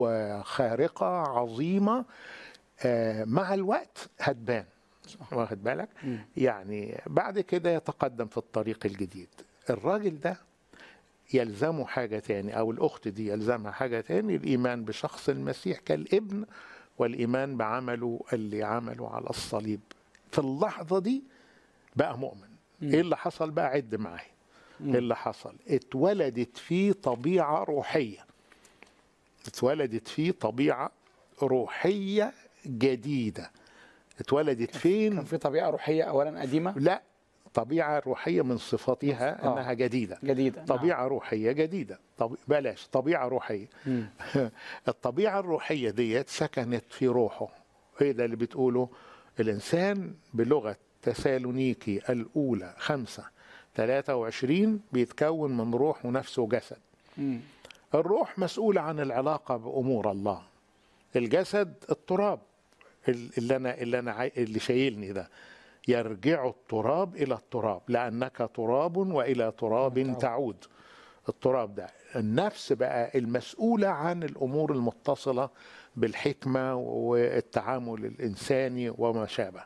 وخارقة عظيمة آه، مع الوقت هتبان واخد بالك يعني بعد كده يتقدم في الطريق الجديد الراجل ده يلزمه حاجة تاني أو الأخت دي يلزمها حاجة تاني الإيمان بشخص المسيح كالابن والإيمان بعمله اللي عمله على الصليب في اللحظة دي بقى مؤمن إيه اللي حصل بقى عد معايا إيه اللي حصل اتولدت فيه طبيعة روحية اتولدت فيه طبيعة روحية جديدة اتولدت فين كان في طبيعه روحيه اولا قديمه لا طبيعة روحية من صفاتها آه. أنها جديدة جديده طبيعة روحية جديدة طب... بلاش طبيعة روحية مم. الطبيعة الروحية ديت سكنت في روحه ايه ده اللي بتقوله الإنسان بلغة تسالونيكي الأولى خمسة 23 بيتكون من روح ونفس وجسد مم. الروح مسؤولة عن العلاقة بأمور الله الجسد التراب اللي أنا اللي أنا عاي- اللي شايلني ده يرجع التراب إلى التراب لأنك تراب وإلى تراب تراب. تعود التراب ده النفس بقى المسؤولة عن الأمور المتصلة بالحكمة والتعامل الإنساني وما شابه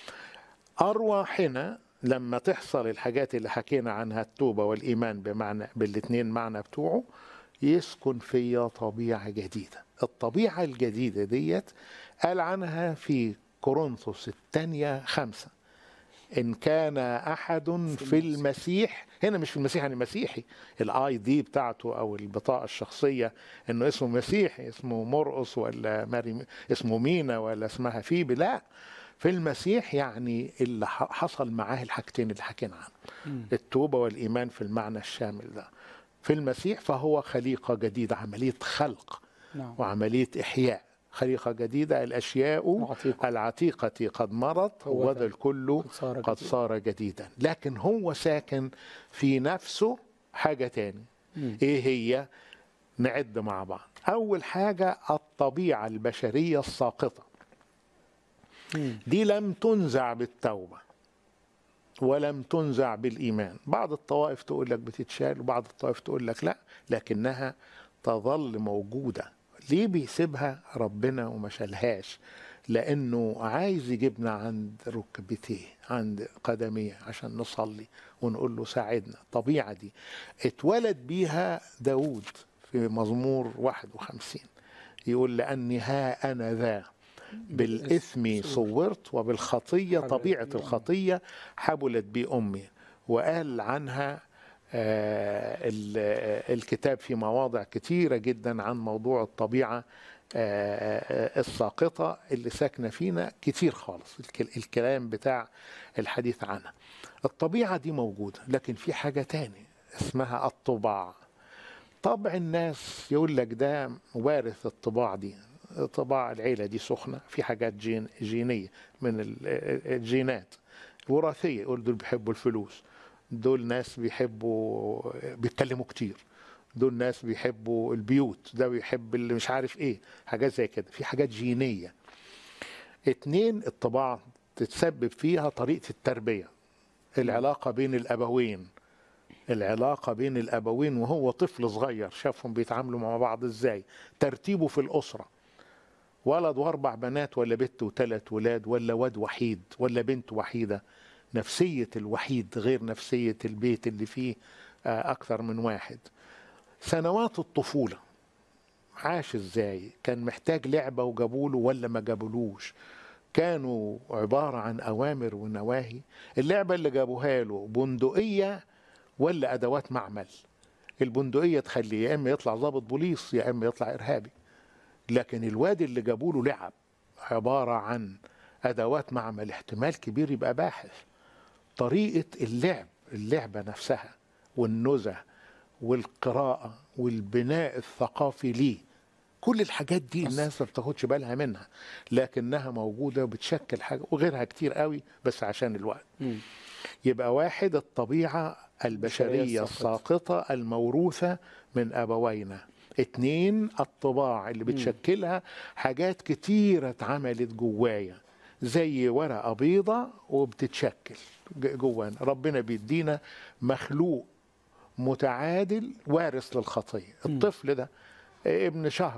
أرواحنا لما تحصل الحاجات اللي حكينا عنها التوبة والإيمان بمعنى بالاتنين معنى بتوعه يسكن فيا طبيعة جديدة الطبيعة الجديدة ديت قال عنها في كورنثوس الثانية خمسة إن كان أحد في المسيح هنا مش في المسيح يعني مسيحي الاي دي بتاعته أو البطاقة الشخصية إنه اسمه مسيحي اسمه مرقص ولا ماري اسمه مينا ولا اسمها فيبي لا في المسيح يعني اللي ح- حصل معاه الحاجتين اللي حكينا عنهم التوبة والإيمان في المعنى الشامل ده في المسيح فهو خليقة جديدة عملية خلق نعم وعملية إحياء خليقة جديدة الأشياء العتيقة. العتيقة قد مرت هو وذا الكل قد صار قد جديدا. صار جديدا لكن هو ساكن في نفسه حاجة تاني مم. إيه هي نعد مع بعض أول حاجة الطبيعة البشرية الساقطة مم. دي لم تنزع بالتوبة ولم تنزع بالإيمان بعض الطوائف تقول لك بتتشال وبعض الطوائف تقول لك لا لكنها تظل موجودة ليه بيسيبها ربنا وما شالهاش لأنه عايز يجيبنا عند ركبتيه عند قدميه عشان نصلي ونقول له ساعدنا الطبيعة دي اتولد بيها داود في مزمور 51 يقول لأني ها أنا ذا بالإثم صورت وبالخطية حبلت طبيعة بي أمي. الخطية حبلت بي أمي وقال عنها آه، ال- آه، الكتاب في مواضع كتيرة جدا عن موضوع الطبيعة آه، آه، الساقطة اللي ساكنة فينا كتير خالص الك- الكلام بتاع الحديث عنها الطبيعة دي موجودة لكن في حاجة تاني اسمها الطباع طبع الناس يقول لك ده وارث الطباع دي طباع العيلة دي سخنة في حاجات جين جينية من ال- الجينات وراثية يقول دول بيحبوا الفلوس دول ناس بيحبوا بيتكلموا كتير دول ناس بيحبوا البيوت ده بيحب اللي مش عارف ايه حاجات زي كده في حاجات جينية اتنين الطباع تتسبب فيها طريقة التربية العلاقة بين الأبوين العلاقة بين الأبوين وهو طفل صغير شافهم بيتعاملوا مع بعض ازاي ترتيبه في الأسرة ولد واربع بنات ولا بنت وثلاث ولاد ولا واد وحيد ولا بنت وحيدة نفسية الوحيد غير نفسية البيت اللي فيه آه، أكثر من واحد سنوات الطفولة عاش ازاي كان محتاج لعبة وجابوله ولا ما جابولوش كانوا عبارة عن أوامر ونواهي اللعبة اللي جابوها له بندقية ولا أدوات معمل البندقية تخليه يا إما يطلع ضابط بوليس يا إما يطلع إرهابي لكن الواد اللي جابوا له لعب عبارة عن أدوات معمل احتمال كبير يبقى باحث طريقة اللعب اللعبة نفسها والنزه والقراءة والبناء الثقافي ليه كل الحاجات دي الناس ما بتاخدش بالها منها لكنها موجودة وبتشكل حاجة وغيرها كتير قوي بس عشان الوقت مم. يبقى واحد الطبيعة البشرية البشرية الساقطة الموروثة من أبوينا اتنين الطباع اللي بتشكلها حاجات كتيرة اتعملت جوايا زي ورقة بيضة وبتتشكل ج- جوانا ربنا بيدينا مخلوق متعادل وارث للخطية الطفل ده ابن شهر